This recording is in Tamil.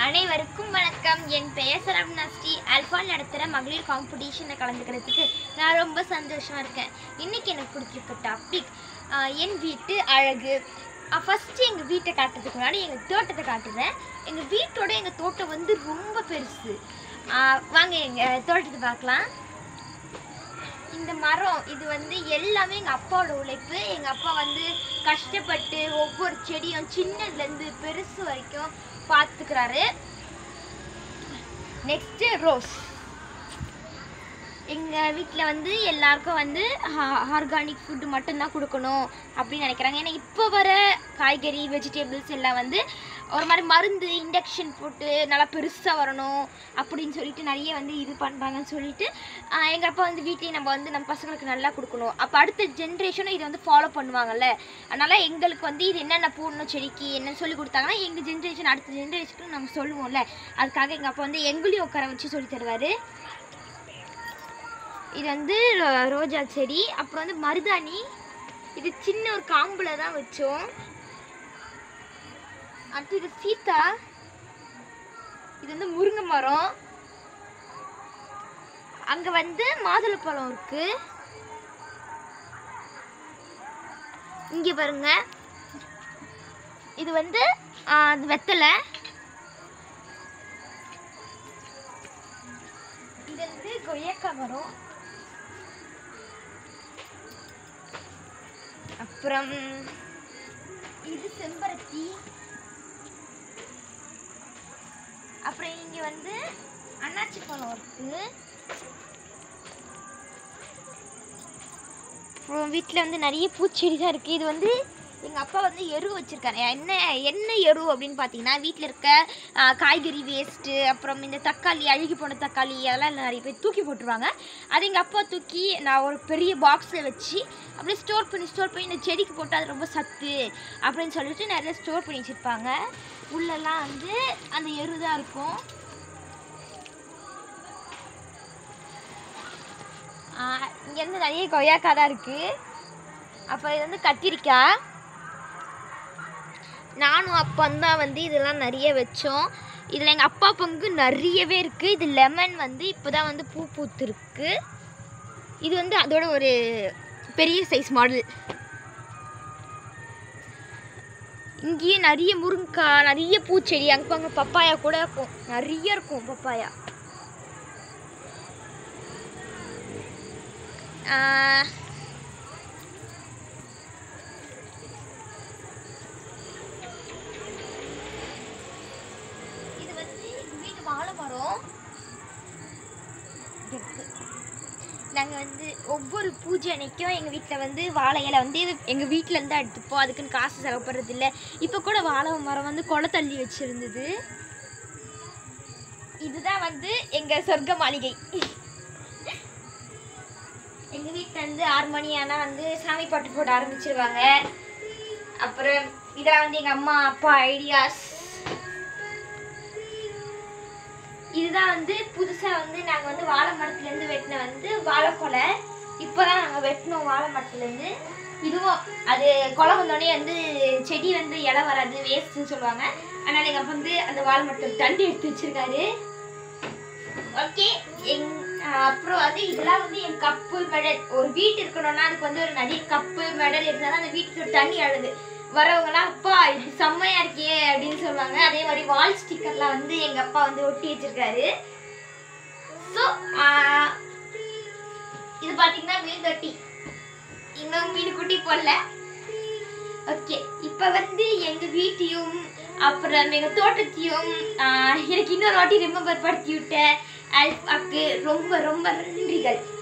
அனைவருக்கும் வணக்கம் என் பெயர் சரவணா ஸ்ரீ அல்ஃபான் நடத்துகிற மகளிர் காம்படிஷனில் கலந்துக்கிறதுக்கு நான் ரொம்ப சந்தோஷமாக இருக்கேன் இன்றைக்கி எனக்கு கொடுத்துருக்க டாபிக் என் வீட்டு அழகு ஃபஸ்ட்டு எங்கள் வீட்டை காட்டுறதுக்கு முன்னாடி எங்கள் தோட்டத்தை காட்டுறேன் எங்கள் வீட்டோட எங்கள் தோட்டம் வந்து ரொம்ப பெருசு ஆஹ் வாங்க எங்கள் தோட்டத்தை பார்க்கலாம் இந்த மரம் இது வந்து எல்லாமே எங்கள் அப்பாவோட உழைப்பு எங்கள் அப்பா வந்து கஷ்டப்பட்டு ஒவ்வொரு செடியும் சின்னதுலேருந்து பெருசு வரைக்கும் பார்த்துக்கிறாரு நெக்ஸ்ட்டு ரோஸ் எங்கள் வீட்டில் வந்து எல்லாருக்கும் வந்து ஆர்கானிக் ஃபுட்டு மட்டும்தான் கொடுக்கணும் அப்படின்னு நினைக்கிறாங்க ஏன்னா இப்போ வர காய்கறி வெஜிடபிள்ஸ் எல்லாம் வந்து ஒரு மாதிரி மருந்து இண்டக்ஷன் போட்டு நல்லா பெருசாக வரணும் அப்படின்னு சொல்லிட்டு நிறைய வந்து இது பண்ணுறாங்கன்னு சொல்லிட்டு எங்கள் அப்பா வந்து வீட்லேயே நம்ம வந்து நம்ம பசங்களுக்கு நல்லா கொடுக்கணும் அப்போ அடுத்த ஜென்ரேஷனும் இதை வந்து ஃபாலோ பண்ணுவாங்கல்ல அதனால் எங்களுக்கு வந்து இது என்னென்ன போடணும் செடிக்கு என்னன்னு சொல்லி கொடுத்தாங்கன்னா எங்கள் ஜென்ரேஷன் அடுத்த ஜென்ரேஷனுக்கு நம்ம சொல்லுவோம்ல அதுக்காக எங்கள் அப்பா வந்து எங்களையும் உட்கார வச்சு சொல்லி தருவார் இது வந்து ரோ- ரோஜா செடி அப்புறம் வந்து மருதாணி இது சின்ன ஒரு காம்புல தான் வச்சோம் அடுத்து இது சீத்தா இது வந்து முருங்கை மரம் அங்க வந்து மாதுளப்பழம் இருக்கு இங்க பாருங்க இது வந்து ஆ, அது வெத்தலை இது வந்து கொய்யாக்கா மரம் அப்புறம் இது செம்பருத்தி அப்புறம் இங்க வந்து அன்னாச்சி பழம் இருக்கு அப்புறம் வீட்டில் வந்து நிறைய பூச்செடி தான் இருக்குது இது வந்து எங்கள் அப்பா வந்து எரு வச்சுருக்காரு என்ன என்ன எரு அப்படின்னு பார்த்தீங்கன்னா வீட்டில் இருக்க ஆ, காய்கறி வேஸ்ட்டு அப்புறம் இந்த தக்காளி அழுகி போன தக்காளி அதெல்லாம் நிறைய பேர் தூக்கி போட்டுருவாங்க அது எங்கள் அப்பா தூக்கி நான் ஒரு பெரிய பாக்ஸில் வச்சு அப்படியே ஸ்டோர் பண்ணி ஸ்டோர் பண்ணி இந்த செடிக்கு போட்டு அது ரொம்ப சத்து அப்படின்னு சொல்லிட்டு நிறைய ஸ்டோர் பண்ணி வச்சுருப்பாங்க உள்ளெல்லாம் வந்து அந்த எரு தான் இருக்கும் இங்கே வந்து நிறைய கொய்யாக்காய் தான் இருக்குது அப்போ இது வந்து கத்திரிக்காய் நானும் அப்பா தான் வந்து இதெல்லாம் நிறைய வச்சோம் இதில் எங்கள் அப்பா பங்கு நிறையவே இருக்குது இது லெமன் வந்து இப்போ தான் வந்து பூ பூத்துருக்கு இது வந்து அதோட ஒரு பெரிய சைஸ் மாடல் இங்கேயே நிறைய முருங்கைக்காய் நிறைய பூச்செடி அங்கே பாங்க பப்பாயா கூட இருக்கும் நிறைய இருக்கும் பப்பாயா ஆஹ் இது வந்து எங்க வீட்டு வாழை மரம் இருக்கு நாங்கள் வந்து ஒவ்வொரு பூஜை அன்னைக்கும் எங்கள் வீட்டில் வந்து வாழை இலை வந்து எங்கள் வீட்டிலேருந்து தான் எடுத்துப்போம் அதுக்குன்னு காசு செலவுப்படுறது இல்லை இப்போ கூட வாழை மரம் வந்து கொலை தள்ளி வச்சுருந்தது இதுதான் வந்து எங்கள் சொர்க்க மாளிகை எங்கள் வீட்டில் வந்து ஆறு மணி ஆனால் வந்து சாமி பாட்டு போட ஆரம்பிச்சிருவாங்க அப்புறம் இதெல்லாம் வந்து எங்கள் அம்மா அப்பா ஐடியாஸ் இதுதான் வந்து புதுசாக வந்து நாங்கள் வந்து வாழை மரத்துலேருந்து வெட்டின வந்து வாழைக்கொலை இப்போ தான் நாங்கள் வெட்டினோம் வாழை மரத்துலேருந்து இதுவும் அது கொலை வந்தோடனே வந்து செடி வந்து இலை வராது வேஸ்ட்டுன்னு சொல்லுவாங்க அதனால் எங்கள் அப்பா வந்து அந்த வாழை மரத்தில் தண்டி எடுத்து வச்சிருக்காரு ஓகே எங் ஆஹ் அப்புறம் வந்து இதெல்லாம் வந்து என் கப்பு மெடல் ஒரு வீட்டு இருக்கணும்னா அதுக்கு வந்து ஒரு நிறைய கப்பு மெடல் இருந்தால் தான் அந்த வீட்டுக்கு ஒரு தண்ணி அழுது வரவங்கலாம் அப்பா இது செம்மையா இருக்கே அப்படின்னு சொல்லுவாங்க அதே மாதிரி வால் ஸ்டிக்கர்லாம் வந்து எங்கள் அப்பா வந்து ஒட்டி வச்சிருக்காரு ஸோ இது பார்த்தீங்கன்னா மீன் தொட்டி இன்னும் மீன் குட்டி போடல ஓகே இப்போ வந்து எங்கள் வீட்டையும் அப்புறம் எங்கள் தோட்டத்தையும் ஆஹ் எனக்கு இன்னொரு வாட்டி ரிமெம்பர் படுத்தி விட்ட அல்ஃபாக்கு ரொம்ப ரொம்ப நன்றிகள்